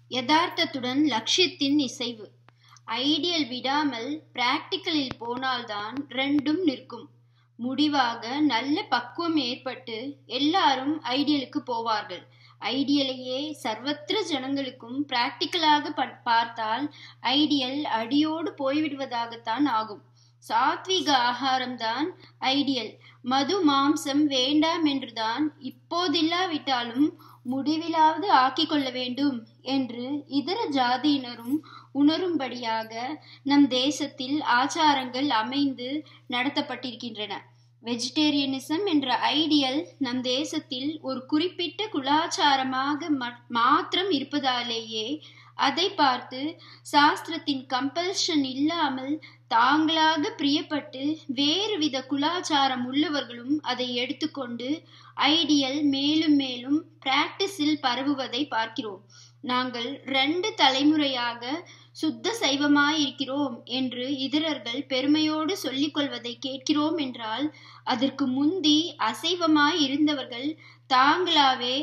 யதார்த்தத்துடன் லட்சியத்தின் இசைவு ஐடியல் விடாமல் பிராக்டிக்கலில் போனால்தான் ரெண்டும் நிற்கும் முடிவாக நல்ல பக்குவம் ஏற்பட்டு எல்லாரும் ஐடியலுக்கு போவார்கள் ஐடியலையே சர்வத்திர ஜனங்களுக்கும் பிராக்டிக்கலாக பார்த்தால் ஐடியல் அடியோடு போய்விடுவதாகத்தான் ஆகும் சாத்விக ஆகாரம்தான் ஐடியல் மது மாம்சம் வேண்டாம் என்றுதான் இப்போதில்லாவிட்டாலும் முடிவிலாவது ஆக்கிக் கொள்ள வேண்டும் என்று இதர ஜாதியினரும் உணரும்படியாக நம் தேசத்தில் ஆச்சாரங்கள் அமைந்து நடத்தப்பட்டிருக்கின்றன வெஜிடேரியனிசம் என்ற ஐடியல் நம் தேசத்தில் ஒரு குறிப்பிட்ட குலாச்சாரமாக மாத்திரம் இருப்பதாலேயே அதை பார்த்து சாஸ்திரத்தின் கம்பல்ஷன் இல்லாமல் தாங்களாக பிரியப்பட்டு வேறு வித குலாச்சாரம் உள்ளவர்களும் அதை எடுத்துக்கொண்டு ஐடியல் மேலும் மேலும் பிராக்டிஸில் பரவுவதை பார்க்கிறோம் நாங்கள் ரெண்டு தலைமுறையாக சுத்த சைவமாயிருக்கிறோம் என்று இதரர்கள் பெருமையோடு சொல்லிக் கொள்வதை கேட்கிறோம் என்றால் அதற்கு முந்தி அசைவமாய் இருந்தவர்கள் தாங்களாவே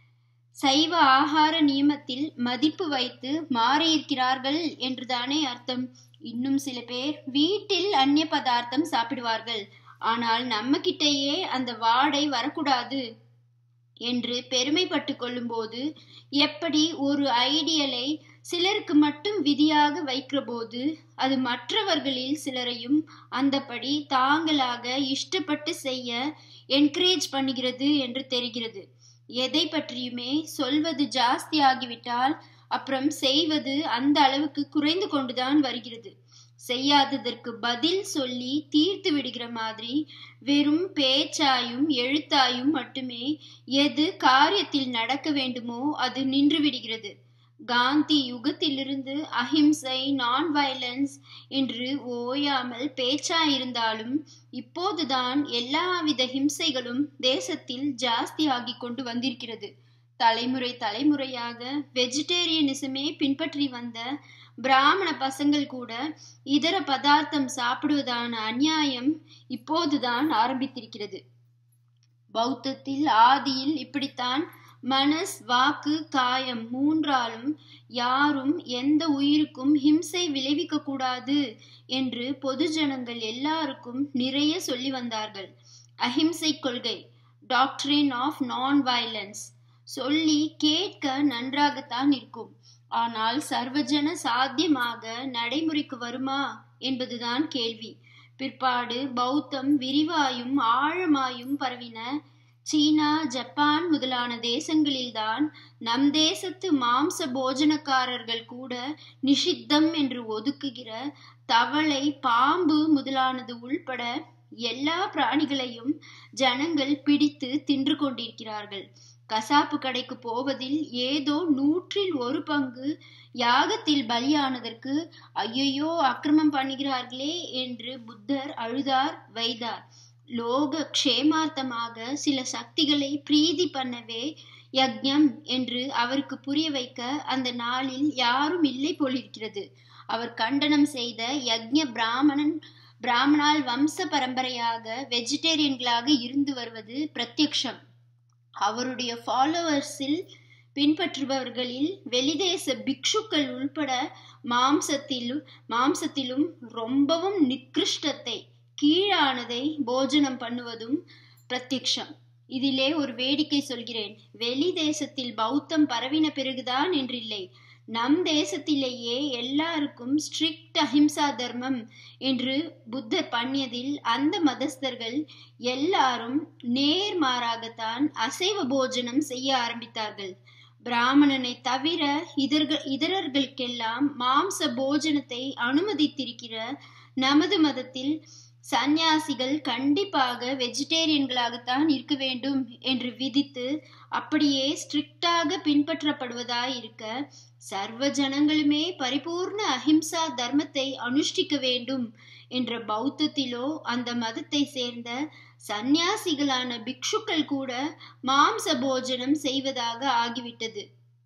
சைவ ஆகார நியமத்தில் மதிப்பு வைத்து மாறியிருக்கிறார்கள் என்றுதானே அர்த்தம் இன்னும் சில பேர் வீட்டில் அந்நிய பதார்த்தம் சாப்பிடுவார்கள் ஆனால் நம்ம கிட்டேயே அந்த வாடை வரக்கூடாது என்று பெருமைப்பட்டு கொள்ளும்போது எப்படி ஒரு ஐடியலை சிலருக்கு மட்டும் விதியாக வைக்கிற போது அது மற்றவர்களில் சிலரையும் அந்தபடி தாங்களாக இஷ்டப்பட்டு செய்ய என்கரேஜ் பண்ணுகிறது என்று தெரிகிறது எதை பற்றியுமே சொல்வது ஜாஸ்தி ஆகிவிட்டால் அப்புறம் செய்வது அந்த அளவுக்கு குறைந்து கொண்டுதான் வருகிறது செய்யாததற்கு பதில் சொல்லி தீர்த்து விடுகிற மாதிரி வெறும் பேச்சாயும் எழுத்தாயும் மட்டுமே எது காரியத்தில் நடக்க வேண்டுமோ அது நின்று விடுகிறது காந்தி யுகத்திலிருந்து அஹிம்சை நான் வயலன்ஸ் என்று ஓயாமல் பேச்சாயிருந்தாலும் இப்போதுதான் எல்லாவித ஹிம்சைகளும் தேசத்தில் ஜாஸ்தி ஆகிக் கொண்டு வந்திருக்கிறது தலைமுறை தலைமுறையாக வெஜிடேரியனிசமே பின்பற்றி வந்த பிராமண பசங்கள் கூட இதர பதார்த்தம் சாப்பிடுவதான அநியாயம் இப்போதுதான் ஆரம்பித்திருக்கிறது பௌத்தத்தில் ஆதியில் இப்படித்தான் மனஸ் வாக்கு காயம் மூன்றாலும் யாரும் எந்த உயிருக்கும் ஹிம்சை விளைவிக்க கூடாது என்று பொதுஜனங்கள் எல்லாருக்கும் நிறைய சொல்லி வந்தார்கள் அஹிம்சை கொள்கை டாக்டரின் ஆஃப் நான் வயலன்ஸ் சொல்லி கேட்க நன்றாகத்தான் இருக்கும் ஆனால் சர்வஜன சாத்தியமாக நடைமுறைக்கு வருமா என்பதுதான் கேள்வி பிற்பாடு பௌத்தம் விரிவாயும் ஆழமாயும் பரவின சீனா ஜப்பான் முதலான தேசங்களில்தான் நம் தேசத்து மாம்ச போஜனக்காரர்கள் கூட நிஷித்தம் என்று ஒதுக்குகிற தவளை பாம்பு முதலானது உள்பட எல்லா பிராணிகளையும் ஜனங்கள் பிடித்து தின்று கொண்டிருக்கிறார்கள் கசாப்பு கடைக்கு போவதில் ஏதோ நூற்றில் ஒரு பங்கு யாகத்தில் பலியானதற்கு ஐயையோ அக்கிரமம் பண்ணுகிறார்களே என்று புத்தர் அழுதார் வைத்தார் லோக க்ஷேமார்த்தமாக சில சக்திகளை பிரீதி பண்ணவே யக்ஞம் என்று அவருக்கு புரிய வைக்க அந்த நாளில் யாரும் இல்லை போலிருக்கிறது அவர் கண்டனம் செய்த யக்ஞ பிராமணன் பிராமணால் வம்ச பரம்பரையாக வெஜிடேரியன்களாக இருந்து வருவது பிரத்யக்ஷம் அவருடைய ஃபாலோவர்ஸில் பின்பற்றுபவர்களில் வெளிதேச பிக்ஷுக்கள் உள்பட மாம்சத்திலும் மாம்சத்திலும் ரொம்பவும் நிகிருஷ்டத்தை கீழானதை போஜனம் பண்ணுவதும் பிரத்யக்ஷம் இதிலே ஒரு வேடிக்கை சொல்கிறேன் வெளி தேசத்தில் பௌத்தம் பரவின பிறகுதான் என்றில்லை நம் தேசத்திலேயே எல்லாருக்கும் ஸ்ட்ரிக்ட் அஹிம்சா தர்மம் என்று புத்தர் பண்ணியதில் அந்த மதஸ்தர்கள் எல்லாரும் நேர்மாறாகத்தான் அசைவ போஜனம் செய்ய ஆரம்பித்தார்கள் பிராமணனை தவிர இதர்கள் இதரர்களுக்கெல்லாம் மாம்ச போஜனத்தை அனுமதித்திருக்கிற நமது மதத்தில் சந்நியாசிகள் கண்டிப்பாக வெஜிடேரியன்களாகத்தான் இருக்க வேண்டும் என்று விதித்து அப்படியே ஸ்ட்ரிக்டாக பின்பற்றப்படுவதாய் இருக்க சர்வ ஜனங்களுமே பரிபூர்ண அஹிம்சா தர்மத்தை அனுஷ்டிக்க வேண்டும் என்ற பௌத்தத்திலோ அந்த மதத்தை சேர்ந்த சந்நியாசிகளான பிக்ஷுக்கள் கூட மாம்ச போஜனம் செய்வதாக ஆகிவிட்டது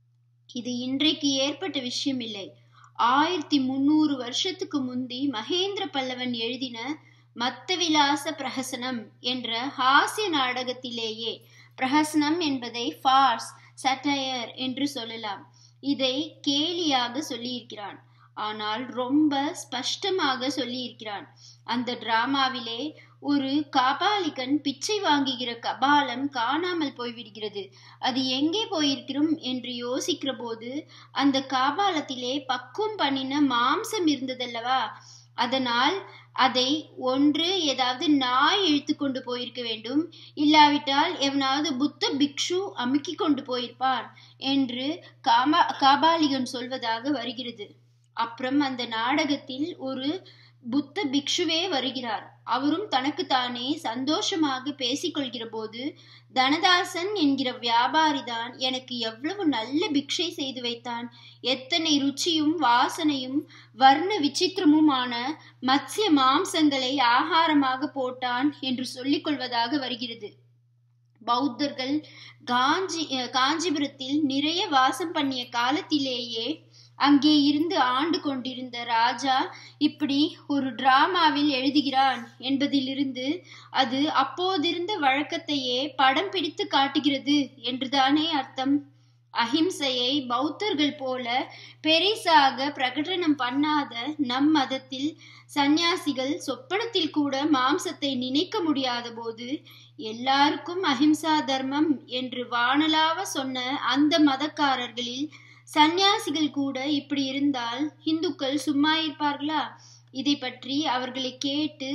இது இன்றைக்கு ஏற்பட்ட விஷயம் இல்லை ஆயிரத்தி முன்னூறு வருஷத்துக்கு முந்தி மகேந்திர பல்லவன் எழுதின மத்தவிலாச பிரஹசனம் என்ற ஹாஸ்ய நாடகத்திலேயே பிரஹசனம் என்பதை ஃபார்ஸ் சட்டையர் என்று சொல்லலாம் இதை கேலியாக சொல்லியிருக்கிறான் ஆனால் ரொம்ப ஸ்பஷ்டமாக சொல்லியிருக்கிறான் அந்த டிராமாவிலே ஒரு காபாலிகன் பிச்சை வாங்குகிற கபாலம் காணாமல் போய்விடுகிறது அது எங்கே போயிருக்கிறோம் என்று யோசிக்கிற போது அந்த காபாலத்திலே பக்குவம் பண்ணின மாம்சம் இருந்ததல்லவா அதனால் அதை ஒன்று ஏதாவது நாய் இழுத்து கொண்டு போயிருக்க வேண்டும் இல்லாவிட்டால் எவனாவது புத்த பிக்ஷு அமுக்கி கொண்டு போயிருப்பான் என்று காமா காபாலிகன் சொல்வதாக வருகிறது அப்புறம் அந்த நாடகத்தில் ஒரு புத்த பிக்ஷுவே வருகிறார் அவரும் தனக்குத்தானே சந்தோஷமாக பேசிக்கொள்கிற போது தனதாசன் என்கிற வியாபாரிதான் எனக்கு எவ்வளவு நல்ல பிக்ஷை செய்து வைத்தான் எத்தனை ருச்சியும் வாசனையும் வர்ண விசித்திரமுமான மத்ய மாம்சங்களை ஆகாரமாக போட்டான் என்று சொல்லிக் கொள்வதாக வருகிறது பௌத்தர்கள் காஞ்சி காஞ்சிபுரத்தில் நிறைய வாசம் பண்ணிய காலத்திலேயே அங்கே இருந்து ஆண்டு கொண்டிருந்த ராஜா இப்படி ஒரு டிராமாவில் எழுதுகிறான் என்பதிலிருந்து அது அப்போதிருந்த வழக்கத்தையே படம் பிடித்து காட்டுகிறது என்றுதானே அர்த்தம் அஹிம்சையை பௌத்தர்கள் போல பெரிசாக பிரகடனம் பண்ணாத நம் மதத்தில் சந்நியாசிகள் சொப்பனத்தில் கூட மாம்சத்தை நினைக்க முடியாத போது எல்லாருக்கும் அஹிம்சா தர்மம் என்று வானலாவ சொன்ன அந்த மதக்காரர்களில் சந்நியாசிகள் கூட இப்படி இருந்தால் இந்துக்கள் சும்மா இருப்பார்களா இதை பற்றி அவர்களை கேட்டு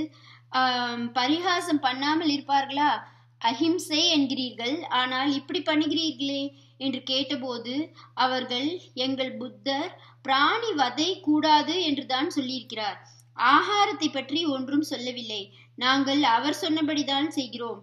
பரிகாசம் பண்ணாமல் இருப்பார்களா அஹிம்சை என்கிறீர்கள் ஆனால் இப்படி பண்ணுகிறீர்களே என்று கேட்டபோது அவர்கள் எங்கள் புத்தர் பிராணி வதை கூடாது என்றுதான் சொல்லியிருக்கிறார் ஆகாரத்தை பற்றி ஒன்றும் சொல்லவில்லை நாங்கள் அவர் சொன்னபடிதான் செய்கிறோம்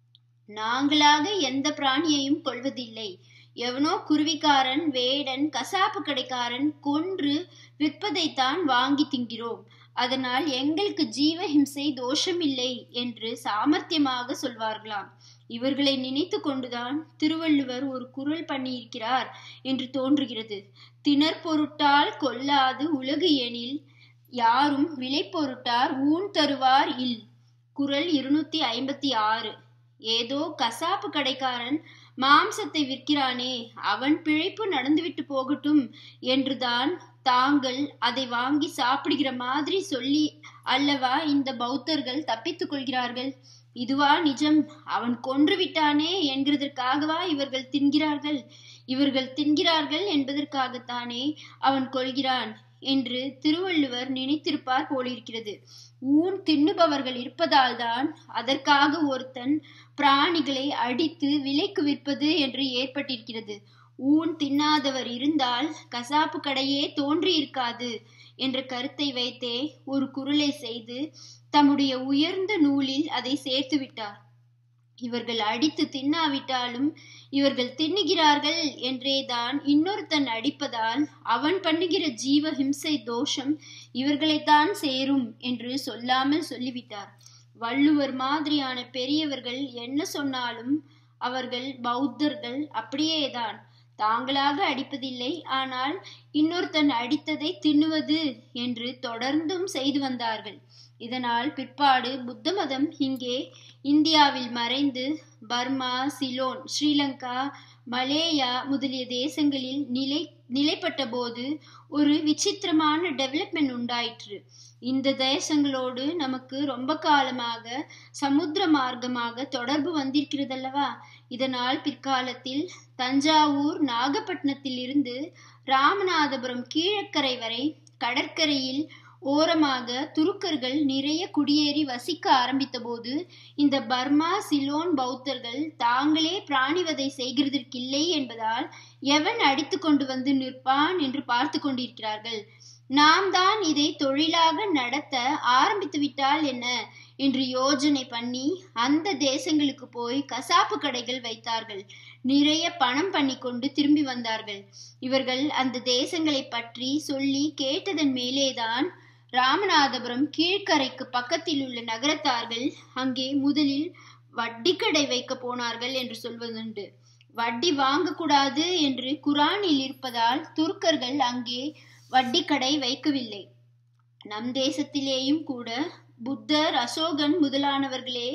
நாங்களாக எந்த பிராணியையும் கொள்வதில்லை எவனோ குருவிக்காரன் வேடன் கசாப்பு கடைக்காரன் கொன்று விற்பதைத்தான் வாங்கி திங்கிறோம் அதனால் எங்களுக்கு ஜீவஹிம்சை தோஷமில்லை என்று சாமர்த்தியமாக சொல்வார்களாம் இவர்களை நினைத்து கொண்டுதான் திருவள்ளுவர் ஒரு குரல் பண்ணியிருக்கிறார் என்று தோன்றுகிறது திணற் பொருட்டால் கொல்லாது உலகு எனில் யாரும் விலை பொருட்டார் ஊன் தருவார் இல் குரல் இருநூத்தி ஐம்பத்தி ஆறு ஏதோ கசாப்பு கடைக்காரன் மாம்சத்தை விற்கிறானே அவன் பிழைப்பு நடந்துவிட்டு போகட்டும் என்றுதான் தாங்கள் அதை வாங்கி சாப்பிடுகிற மாதிரி சொல்லி அல்லவா இந்த பௌத்தர்கள் தப்பித்துக் கொள்கிறார்கள் இதுவா நிஜம் அவன் கொன்று விட்டானே என்கிறதற்காகவா இவர்கள் தின்கிறார்கள் இவர்கள் தின்கிறார்கள் என்பதற்காகத்தானே அவன் கொள்கிறான் என்று திருவள்ளுவர் நினைத்திருப்பார் போலிருக்கிறது ஊன் தின்னுபவர்கள் இருப்பதால் தான் அதற்காக ஒருத்தன் பிராணிகளை அடித்து விலைக்கு விற்பது என்று ஏற்பட்டிருக்கிறது ஊன் தின்னாதவர் இருந்தால் கசாப்பு கடையே தோன்றி இருக்காது என்ற கருத்தை வைத்தே ஒரு குரலை செய்து தம்முடைய உயர்ந்த நூலில் அதை சேர்த்து விட்டார் இவர்கள் அடித்து தின்னாவிட்டாலும் இவர்கள் தின்னுகிறார்கள் என்றேதான் இன்னொருத்தன் அடிப்பதால் அவன் பண்ணுகிற ஜீவ ஹிம்சை தோஷம் இவர்களைத்தான் சேரும் என்று சொல்லாமல் சொல்லிவிட்டார் வள்ளுவர் மாதிரியான பெரியவர்கள் என்ன சொன்னாலும் அவர்கள் பௌத்தர்கள் அப்படியேதான் தாங்களாக அடிப்பதில்லை ஆனால் இன்னொருத்தன் அடித்ததை தின்னுவது என்று தொடர்ந்தும் செய்து வந்தார்கள் இதனால் பிற்பாடு புத்த மதம் இங்கே இந்தியாவில் மறைந்து பர்மா சிலோன் ஸ்ரீலங்கா மலேயா முதலிய தேசங்களில் நிலை நிலைப்பட்ட போது ஒரு விசித்திரமான டெவலப்மெண்ட் உண்டாயிற்று இந்த தேசங்களோடு நமக்கு ரொம்ப காலமாக சமுத்திர மார்க்கமாக தொடர்பு வந்திருக்கிறதல்லவா இதனால் பிற்காலத்தில் தஞ்சாவூர் நாகப்பட்டினத்தில் இருந்து ராமநாதபுரம் கீழக்கரை வரை கடற்கரையில் ஓரமாக துருக்கர்கள் நிறைய குடியேறி வசிக்க ஆரம்பித்த போது இந்த பர்மா சிலோன் பௌத்தர்கள் தாங்களே பிராணிவதை செய்கிறதற்கில்லை என்பதால் எவன் அடித்து கொண்டு வந்து நிற்பான் என்று பார்த்து கொண்டிருக்கிறார்கள் நாம் தான் இதை தொழிலாக நடத்த ஆரம்பித்து விட்டால் என்ன என்று யோஜனை பண்ணி அந்த தேசங்களுக்கு போய் கசாப்பு கடைகள் வைத்தார்கள் நிறைய பணம் பண்ணி கொண்டு திரும்பி வந்தார்கள் இவர்கள் அந்த தேசங்களை பற்றி சொல்லி கேட்டதன் மேலேதான் ராமநாதபுரம் கீழ்கரைக்கு பக்கத்தில் உள்ள நகரத்தார்கள் அங்கே முதலில் வட்டி கடை வைக்க போனார்கள் என்று சொல்வதுண்டு வட்டி வாங்கக்கூடாது என்று குரானில் இருப்பதால் துர்க்கர்கள் அங்கே வட்டி கடை வைக்கவில்லை நம் தேசத்திலேயும் கூட புத்தர் அசோகன் முதலானவர்களே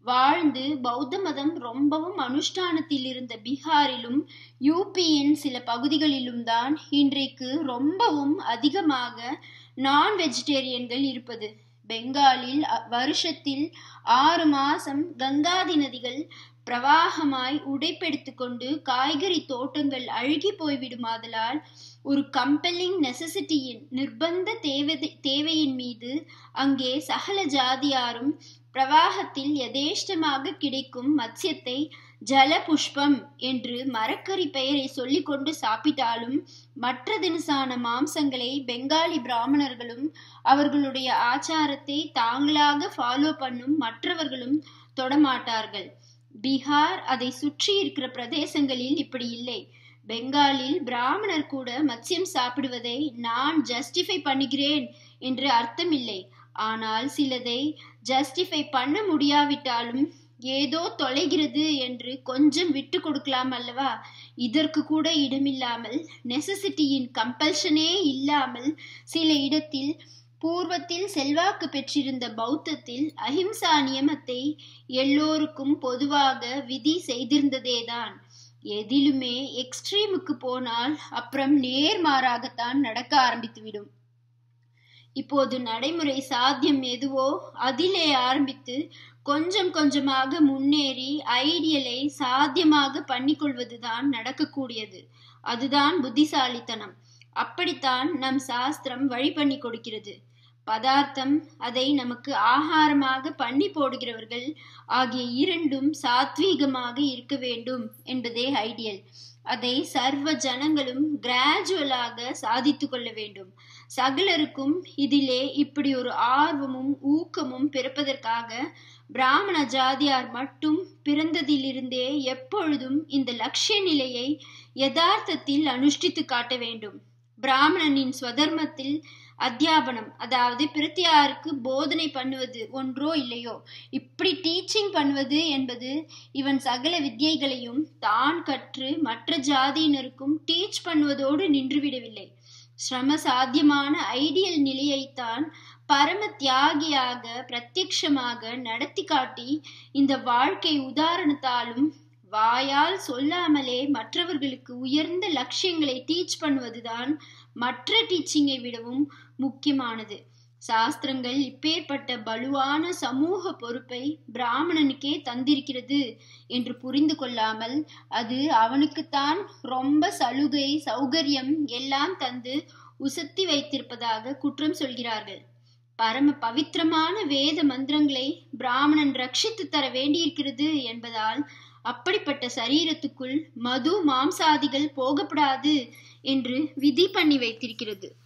வாழ்ந்து பௌத்த மதம் ரொம்பவும் அனுஷ்டானத்தில் இருந்த பீகாரிலும் யூபியின் சில பகுதிகளிலும் தான் இன்றைக்கு ரொம்பவும் அதிகமாக நான் வெஜிடேரியன்கள் இருப்பது பெங்காலில் வருஷத்தில் ஆறு மாசம் கங்காதி நதிகள் பிரவாகமாய் உடைப்பெடுத்து கொண்டு காய்கறி தோட்டங்கள் அழுகி போய்விடுமாதலால் ஒரு கம்பெல்லிங் நெசசிட்டியின் நிர்பந்த தேவை தேவையின் மீது அங்கே சகல ஜாதியாரும் பிரவாகத்தில் யதேஷ்டமாக கிடைக்கும் மத்சியத்தை ஜல புஷ்பம் என்று மரக்கறி பெயரை சொல்லிக்கொண்டு சாப்பிட்டாலும் மற்ற தினசான மாம்சங்களை பெங்காலி பிராமணர்களும் அவர்களுடைய ஆச்சாரத்தை தாங்களாக ஃபாலோ பண்ணும் மற்றவர்களும் தொடமாட்டார்கள் பீகார் அதை சுற்றி இருக்கிற பிரதேசங்களில் இப்படி இல்லை பெங்காலில் பிராமணர் கூட மத்சியம் சாப்பிடுவதை நான் ஜஸ்டிஃபை பண்ணுகிறேன் என்று அர்த்தமில்லை ஆனால் சிலதை ஜஸ்டிஃபை பண்ண முடியாவிட்டாலும் ஏதோ தொலைகிறது என்று கொஞ்சம் விட்டு கொடுக்கலாம் அல்லவா இதற்கு கூட இடமில்லாமல் நெசசிட்டியின் கம்பல்ஷனே இல்லாமல் சில இடத்தில் பூர்வத்தில் செல்வாக்கு பெற்றிருந்த பௌத்தத்தில் அஹிம்சா நியமத்தை எல்லோருக்கும் பொதுவாக விதி செய்திருந்ததேதான் எதிலுமே எக்ஸ்ட்ரீமுக்கு போனால் அப்புறம் நேர்மாறாகத்தான் நடக்க ஆரம்பித்துவிடும் இப்போது நடைமுறை சாத்தியம் எதுவோ அதிலே ஆரம்பித்து கொஞ்சம் கொஞ்சமாக முன்னேறி ஐடியலை சாத்தியமாக பண்ணிக்கொள்வதுதான் நடக்கக்கூடியது அதுதான் புத்திசாலித்தனம் அப்படித்தான் நம் சாஸ்திரம் வழி பண்ணி கொடுக்கிறது பதார்த்தம் அதை நமக்கு ஆகாரமாக பண்ணி போடுகிறவர்கள் ஆகிய இரண்டும் சாத்வீகமாக இருக்க வேண்டும் என்பதே ஐடியல் அதை சர்வ ஜனங்களும் கிராஜுவலாக சாதித்து கொள்ள வேண்டும் சகலருக்கும் இதிலே இப்படி ஒரு ஆர்வமும் ஊக்கமும் பிறப்பதற்காக பிராமண ஜாதியார் மட்டும் பிறந்ததிலிருந்தே எப்பொழுதும் இந்த லட்சிய நிலையை யதார்த்தத்தில் அனுஷ்டித்து காட்ட வேண்டும் பிராமணனின் ஸ்வதர்மத்தில் அத்தியாபனம் அதாவது பிரத்தியாருக்கு போதனை பண்ணுவது ஒன்றோ இல்லையோ இப்படி டீச்சிங் பண்ணுவது என்பது இவன் சகல வித்தியைகளையும் தான் கற்று மற்ற ஜாதியினருக்கும் டீச் பண்ணுவதோடு நின்றுவிடவில்லை சிரம சாத்தியமான ஐடியல் நிலையைத்தான் பரம தியாகியாக பிரத்யக்ஷமாக நடத்தி காட்டி இந்த வாழ்க்கை உதாரணத்தாலும் வாயால் சொல்லாமலே மற்றவர்களுக்கு உயர்ந்த லட்சியங்களை டீச் பண்ணுவதுதான் மற்ற டீச்சிங்கை விடவும் முக்கியமானது சாஸ்திரங்கள் இப்பேற்பட்ட பலுவான சமூக பொறுப்பை பிராமணனுக்கே தந்திருக்கிறது என்று புரிந்து கொள்ளாமல் அது அவனுக்குத்தான் ரொம்ப சலுகை சௌகரியம் எல்லாம் தந்து உசத்தி வைத்திருப்பதாக குற்றம் சொல்கிறார்கள் பரம பவித்திரமான வேத மந்திரங்களை பிராமணன் ரட்சித்து தர வேண்டியிருக்கிறது என்பதால் அப்படிப்பட்ட சரீரத்துக்குள் மது மாம்சாதிகள் போகப்படாது என்று விதி பண்ணி வைத்திருக்கிறது